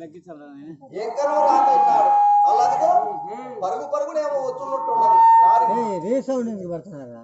ఎక్కడో రాకన్నాడు అలాదిగా పరుగు పరుగునేమో వచ్చున్నట్టున్నది రాని రీసౌండ్ ఎందుకు పడుతున్నారా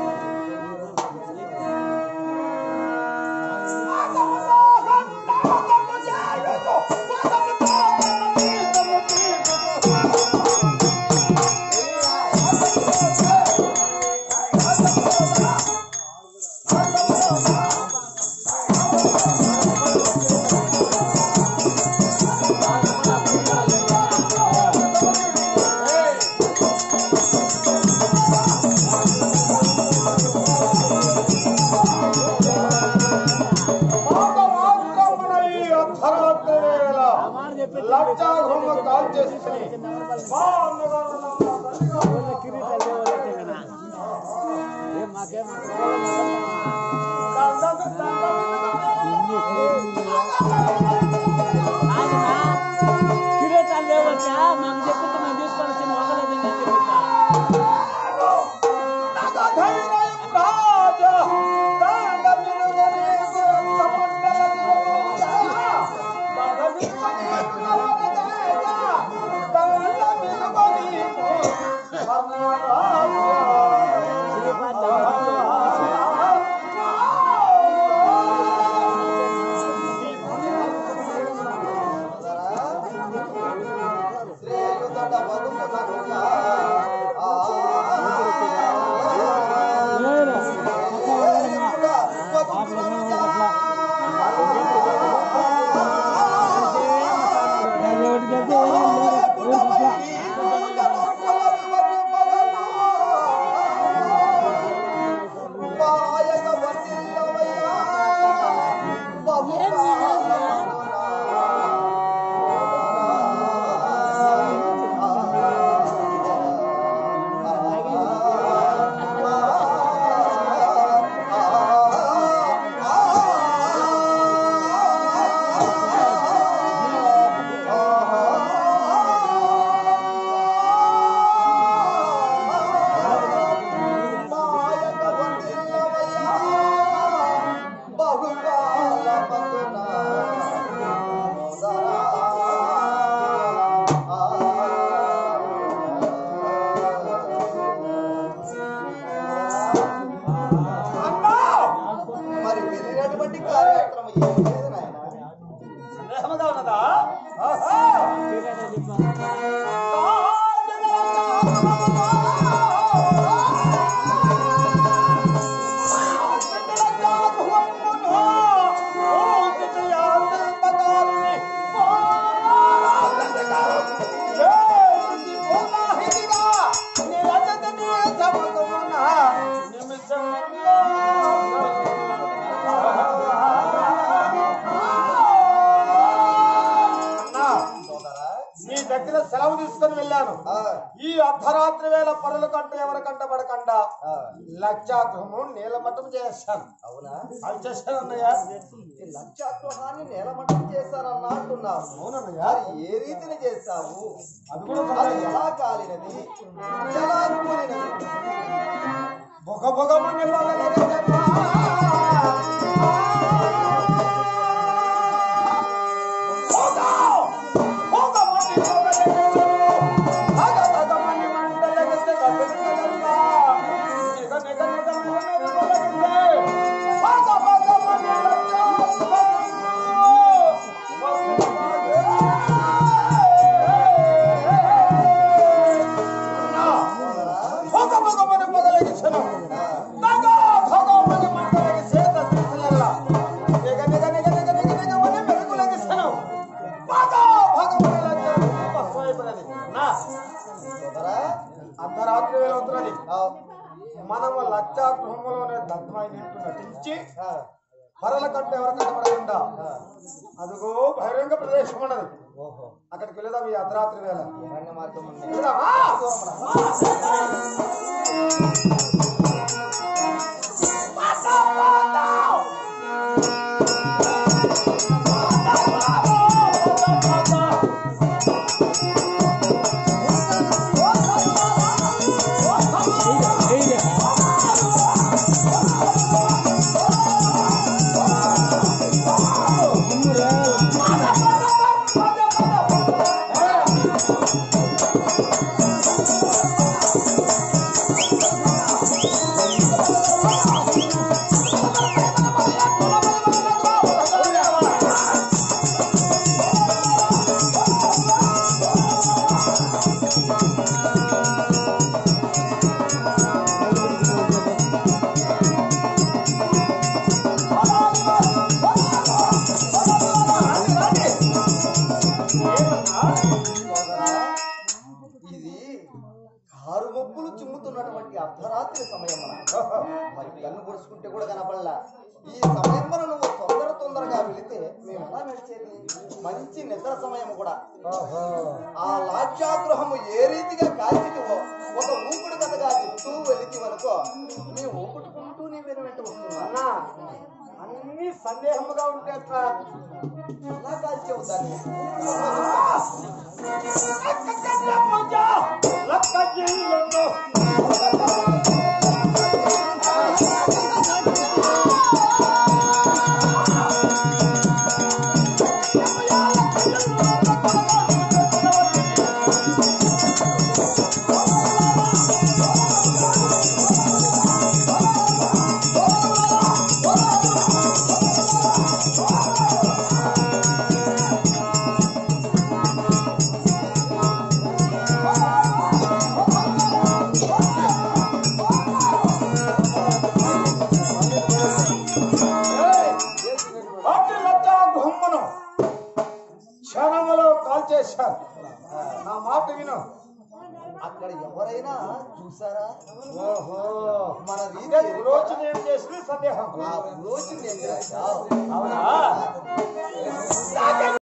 కిరీటాలు లేవచ్చా మేము చెప్తే మేము తీసుకొని వచ్చి మొదలైందని చెప్పి మరి వెళ్ళినటువంటి కార్యక్రమం ఏమి లేదు నాయన సందేహముగా ఉన్నదా ఆహా! సోదరా నీ దగ్గర సెలవు తీసుకొని వెళ్ళాను ఆ, ఈ అర్ధరాత్రి వేళ పనుల కంటే ఎవరి కంట పడకుండా ఆ, లక్షాగృహము నీలమట్టం చేశాను అవునా అది చేశాను అన్నయ్య ఈ లక్షాగృహాన్ని నేలమట్టం చేశారన్నా అంటున్నావు అవునన్నయ్య మరి ఏ రీతిని చేశావు అది కూడా అది ఉన్నదయ్య. ఎలా కాలినది ఎలా కూలినది బొగ బొగమని పగలగదమ్మా. బొగ! బొగమని పగలగదమ్మా. భగభగమని మండలగదగదగదమ్మా. నిగ నిగ నిగ నిగ నిగలగదే. భగభగమని లగదగదమ్మా. భగ భగమని పగలగించను దగ భగమని మంటలకి సేత తీసిలల్ల నిగ నిగ నిగ నిగ నిగ నిగమని మెరుగులగిసను భగ భగమని లగ్గను భస్మైపోయినది నా సోదరా అర్ధరాత్రి వేళ అవుతున్నది ఆ, మనము లక్షాగృహములోనే దగ్ధమైనట్టు నటించి ఆ, పరల కంటే ఎవరికంటే పడకుండా అదిగో బహిరంగ ప్రదేశం ఉన్నది ఓహో అక్కడికి వెళదాం ఈ అర్ధరాత్రి వేళ అరణ్య మార్గం ఉంది వెళదామా? అమ్మురా అర్ధరాత్రి సమయమున మరి కన్ను పొడుచుకుంటే కూడా కనపడలా ఈ సమయమున నువ్వు తొందర తొందరగా వెళితే మేము ఎలా నడిచేది మంచి నిద్ర సమయం కూడా ఓహో. ఆ లాక్షాగృహము ఏ రీతిగా కాల్చిటివో ఒక ఊపుడు కథగా చెప్తూ వెళితి వనుకో నీ ఊపుడుకుంటూ నీ వెను వెంట వస్తున్నా అన్నా అన్ని సందేహముగా ఉంటే ఎట్లా ఎలా కాల్చావు దాన్ని అటు లతా గుమ్మను క్షణములో కాల్చేశారు నా మాట విను అక్కడ ఎవరైనా చూసారా ఓహో మన ఇదే రీతి రోజు నేను చేసిన సందేహం ఆ రోజు నేను చేశావు. అవునా